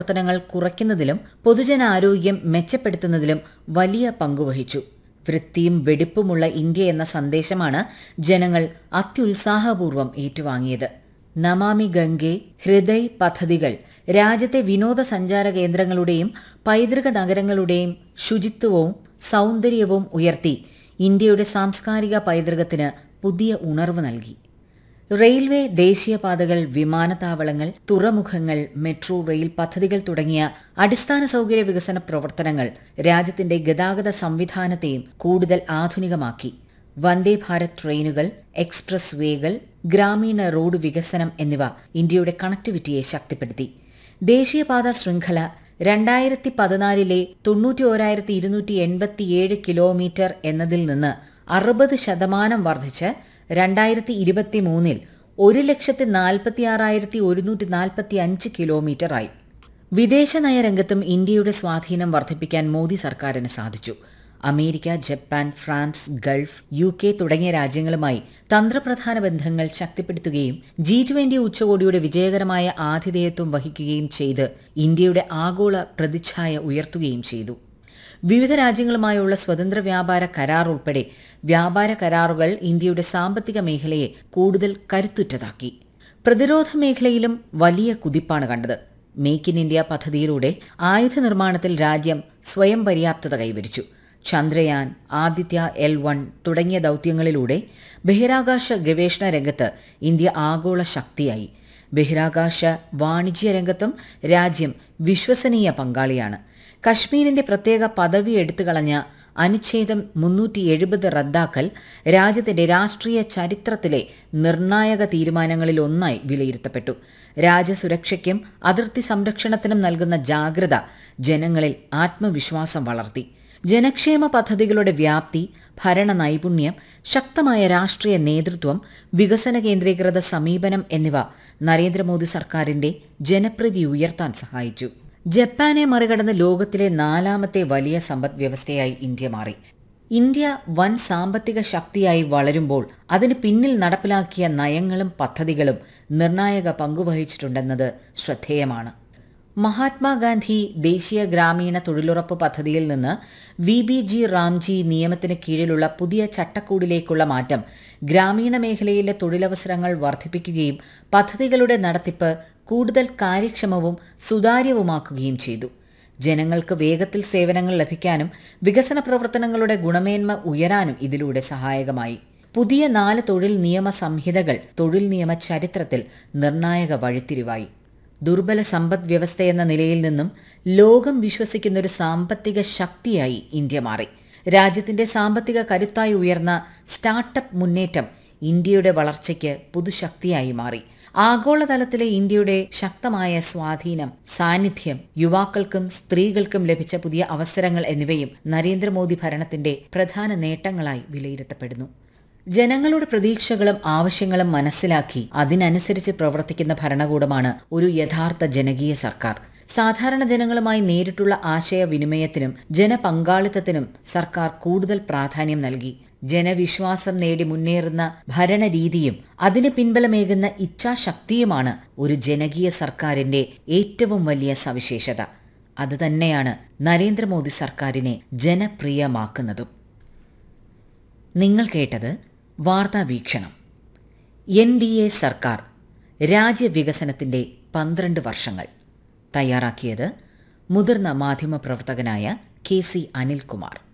പ്രവർത്തനങ്ങൾ കുറയ്ക്കുന്നതിലും പൊതുജനാരോഗ്യം മെച്ചപ്പെടുത്തുന്നതിലും വലിയ പങ്കുവഹിച്ചു വൃത്തിയും വെടിപ്പുമുള്ള ഇന്ത്യ എന്ന സന്ദേശമാണ് ജനങ്ങൾ അത്യുത്സാഹപൂർവ്വം ഏറ്റുവാങ്ങിയത് നമാമി ഗംഗെ ഹൃദയ് പദ്ധതികൾ രാജ്യത്തെ വിനോദസഞ്ചാര കേന്ദ്രങ്ങളുടെയും പൈതൃക നഗരങ്ങളുടെയും ശുചിത്വവും സൗന്ദര്യവും ഉയർത്തി ഇന്ത്യയുടെ സാംസ്കാരിക പൈതൃകത്തിന് പുതിയ ഉണർവ് നൽകി റെയിൽവേ ദേശീയപാതകൾ വിമാനത്താവളങ്ങൾ തുറമുഖങ്ങൾ മെട്രോ റെയിൽ പദ്ധതികൾ തുടങ്ങിയ അടിസ്ഥാന സൗകര്യ വികസന പ്രവർത്തനങ്ങൾ രാജ്യത്തിന്റെ ഗതാഗത സംവിധാനത്തെയും കൂടുതൽ ആധുനികമാക്കി വന്ദേ ഭാരത് ട്രെയിനുകൾ എക്സ്പ്രസ് വേകൾ ഗ്രാമീണ റോഡ് വികസനം എന്നിവ ഇന്ത്യയുടെ കണക്ടിവിറ്റിയെ ശക്തിപ്പെടുത്തി ദേശീയപാത ശൃംഖല രണ്ടായിരത്തി പതിനാലിലെ തൊണ്ണൂറ്റി ഓരായിരത്തി ഇരുന്നൂറ്റി എൺപത്തിയേഴ് കിലോമീറ്റർ എന്നതിൽ നിന്ന് അറുപത് ശതമാനം വർദ്ധിച്ച് രണ്ടായിരത്തി ഇരുപത്തി മൂന്നിൽ ഒരു ലക്ഷത്തി നാൽപ്പത്തി ആറായിരത്തി ഒരുന്നൂറ്റി നാൽപ്പത്തി അഞ്ച് കിലോമീറ്ററായി വിദേശ നയരംഗത്തും ഇന്ത്യയുടെ സ്വാധീനം വർദ്ധിപ്പിക്കാൻ മോദി സർക്കാരിന് സാധിച്ചു America Japan France Gulf U K തുടങ്ങിയ രാജ്യങ്ങളുമായി തന്ത്രപ്രധാന ബന്ധങ്ങൾ ശക്തിപ്പെടുത്തുകയും ജി ട്വന്റി ഉച്ചകോടിയുടെ വിജയകരമായ ആതിഥേയത്വം വഹിക്കുകയും ചെയ്ത് ഇന്ത്യയുടെ ആഗോള പ്രതിച്ഛായ ഉയർത്തുകയും ചെയ്തു വിവിധ രാജ്യങ്ങളുമായുള്ള സ്വതന്ത്ര വ്യാപാര കരാർ ഉൾപ്പെടെ വ്യാപാര കരാറുകൾ ഇന്ത്യയുടെ സാമ്പത്തിക മേഖലയെ കൂടുതൽ കരുത്തുറ്റതാക്കി പ്രതിരോധ മേഖലയിലും വലിയ കുതിപ്പാണ് കണ്ടത് മേക്ക് ഇൻ ഇന്ത്യ പദ്ധതിയിലൂടെ ആയുധ നിർമ്മാണത്തിൽ രാജ്യം സ്വയം പര്യാപ്തത കൈവരിച്ചു ചന്ദ്രയാൻ ആദിത്യ എൽ വൺ തുടങ്ങിയ ദൌത്യങ്ങളിലൂടെ ബഹിരാകാശ ഗവേഷണ രംഗത്ത് ഇന്ത്യ ആഗോള ശക്തിയായി ബഹിരാകാശ വാണിജ്യ രംഗത്തും രാജ്യം വിശ്വസനീയ പങ്കാളിയാണ് കശ്മീരിന്റെ പ്രത്യേക പദവി എടുത്തുകളഞ്ഞ അനുച്ഛേദം മുന്നൂറ്റി എഴുപത് റദ്ദാക്കൽ രാജ്യത്തിന്റെ രാഷ്ട്രീയ ചരിത്രത്തിലെ നിർണായക തീരുമാനങ്ങളിൽ ഒന്നായി വിലയിരുത്തപ്പെട്ടു രാജ്യസുരക്ഷയ്ക്കും അതിർത്തി സംരക്ഷണത്തിനും നൽകുന്ന ജാഗ്രത ജനങ്ങളിൽ ആത്മവിശ്വാസം വളർത്തി ജനക്ഷേമ പദ്ധതികളുടെ വ്യാപ്തി ഭരണ നൈപുണ്യം ശക്തമായ രാഷ്ട്രീയ നേതൃത്വം വികസന കേന്ദ്രീകൃത സമീപനം എന്നിവ നരേന്ദ്രമോദി സർക്കാരിന്റെ ജനപ്രീതി ഉയർത്താൻ സഹായിച്ചു ജപ്പാനെ മറികടന്ന് ലോകത്തിലെ നാലാമത്തെ വലിയ സമ്പദ് വ്യവസ്ഥയായി ഇന്ത്യ മാറി ഇന്ത്യ വൻ സാമ്പത്തിക ശക്തിയായി വളരുമ്പോൾ അതിന് പിന്നിൽ നടപ്പിലാക്കിയ നയങ്ങളും പദ്ധതികളും നിർണായക പങ്കുവഹിച്ചിട്ടുണ്ടെന്നത് ശ്രദ്ധേയമാണ് മഹാത്മാഗാന്ധി ദേശീയ ഗ്രാമീണ തൊഴിലുറപ്പ് പദ്ധതിയിൽ നിന്ന് വി ബി ജി റാംജി നിയമത്തിന് കീഴിലുള്ള പുതിയ ചട്ടക്കൂടിലേക്കുള്ള മാറ്റം ഗ്രാമീണ മേഖലയിലെ തൊഴിലവസരങ്ങൾ വർദ്ധിപ്പിക്കുകയും പദ്ധതികളുടെ നടത്തിപ്പ് കൂടുതൽ കാര്യക്ഷമവും സുതാര്യവുമാക്കുകയും ചെയ്തു ജനങ്ങൾക്ക് വേഗത്തിൽ സേവനങ്ങൾ ലഭിക്കാനും വികസന പ്രവർത്തനങ്ങളുടെ ഗുണമേന്മ ഉയരാനും ഇതിലൂടെ സഹായകമായി പുതിയ നാല് തൊഴിൽ നിയമ സംഹിതകൾ തൊഴിൽ നിയമ ചരിത്രത്തിൽ നിർണായക വഴിത്തിരിവായി ദുർബല സമ്പദ് വ്യവസ്ഥയെന്ന നിലയിൽ നിന്നും ലോകം വിശ്വസിക്കുന്ന ഒരു സാമ്പത്തിക ശക്തിയായി ഇന്ത്യ മാറി രാജ്യത്തിന്റെ സാമ്പത്തിക കരുത്തായി ഉയർന്ന സ്റ്റാർട്ടപ്പ് മുന്നേറ്റം ഇന്ത്യയുടെ വളർച്ചയ്ക്ക് പുതുശക്തിയായി മാറി ആഗോളതലത്തിലെ ഇന്ത്യയുടെ ശക്തമായ സ്വാധീനം സാന്നിധ്യം യുവാക്കൾക്കും സ്ത്രീകൾക്കും ലഭിച്ച പുതിയ അവസരങ്ങൾ എന്നിവയും നരേന്ദ്രമോദി ഭരണത്തിന്റെ പ്രധാന നേട്ടങ്ങളായി വിലയിരുത്തപ്പെടുന്നു ജനങ്ങളുടെ പ്രതീക്ഷകളും ആവശ്യങ്ങളും മനസ്സിലാക്കി അതിനനുസരിച്ച് പ്രവർത്തിക്കുന്ന ഭരണകൂടമാണ് ഒരു യഥാർത്ഥ ജനകീയ സർക്കാർ സാധാരണ ജനങ്ങളുമായി നേരിട്ടുള്ള ആശയവിനിമയത്തിനും ജനപങ്കാളിത്തത്തിനും സർക്കാർ കൂടുതൽ പ്രാധാന്യം നൽകി ജനവിശ്വാസം നേടി മുന്നേറുന്ന ഭരണരീതിയും അതിന് പിൻബലമേകുന്ന ഇച്ഛാശക്തിയുമാണ് ഒരു ജനകീയ സർക്കാരിന്റെ ഏറ്റവും വലിയ സവിശേഷത അതുതന്നെയാണ് നരേന്ദ്രമോദി സർക്കാരിനെ ജനപ്രിയമാക്കുന്നതും നിങ്ങൾ കേട്ടത് വാർത്താ വീക്ഷണം എൻ ഡി എ സർക്കാർ രാജ്യവികസനത്തിന്റെ പന്ത്രണ്ട് വർഷങ്ങൾ തയ്യാറാക്കിയത് മുതിർന്ന മാധ്യമപ്രവർത്തകനായ കെ സി അനിൽകുമാർ